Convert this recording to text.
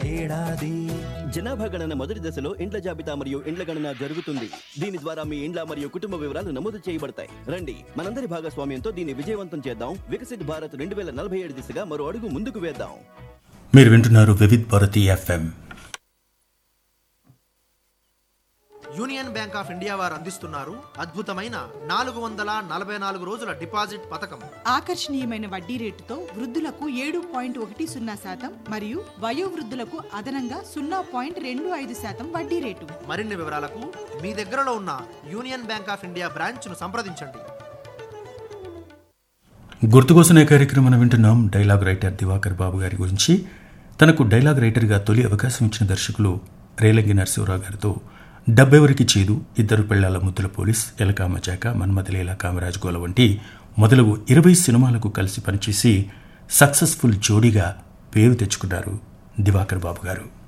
ఏడాది జనాభా గణన మొదటి దశలో ఇండ్ల జాబితా మరియు ఇండ్ల గణన జరుగుతుంది దీని ద్వారా మీ ఇండ్ల మరియు కుటుంబ వివరాలు నమోదు చేయబడతాయి రండి మనందరి భాగస్వామ్యంతో దీన్ని విజయవంతం చేద్దాం వికసిత్ భారత్ రెండు వేల నలభై ఏడు దిశగా మరో అడుగు ముందుకు వేద్దాం మీరు వింటున్నారు Vividh Bharati FM Union Bank of India వారు అందిస్తున్నారు అద్భుతమైన నాలుగు వందల నలభై నాలుగు రోజుల డిపాజిట్ పథకం ఆకర్షణీయమైన వడ్డీ రేటుతో వృద్ధులకు ఏడు పాయింట్ ఒకటి సున్నా శాతం మరియు వయోవృద్ధులకు అదనంగా సున్నా పాయింట్ రెండు ఐదు శాతం వడ్డీ రేటు మరిన్ని వివరాలకు మీ దగ్గరలో ఉన్న యూనియన్ బ్యాంక్ ఆఫ్ ఇండియా బ్రాంచ్ను సంప్రదించండి గుర్తుకోసనే కార్యక్రమం వింటున్నాం డైలాగ్ రైటర్ దివాకర్ బాబు గారి గురించి తనకు డైలాగ్ రైటర్గా తొలి అవకాశం ఇచ్చిన దర్శకులు రేలంగి నరసింహరావు గారితో డబ్బెవరికి చేదు ఇద్దరు పెళ్లాల ముద్దుల పోలీస్ ఎలకామ చాక మన్మథలీల కామరాజ్ గోల వంటి మొదలగు ఇరవై సినిమాలకు కలిసి పనిచేసి సక్సెస్ఫుల్ జోడీగా పేరు తెచ్చుకున్నారు దివాకర్ బాబు గారు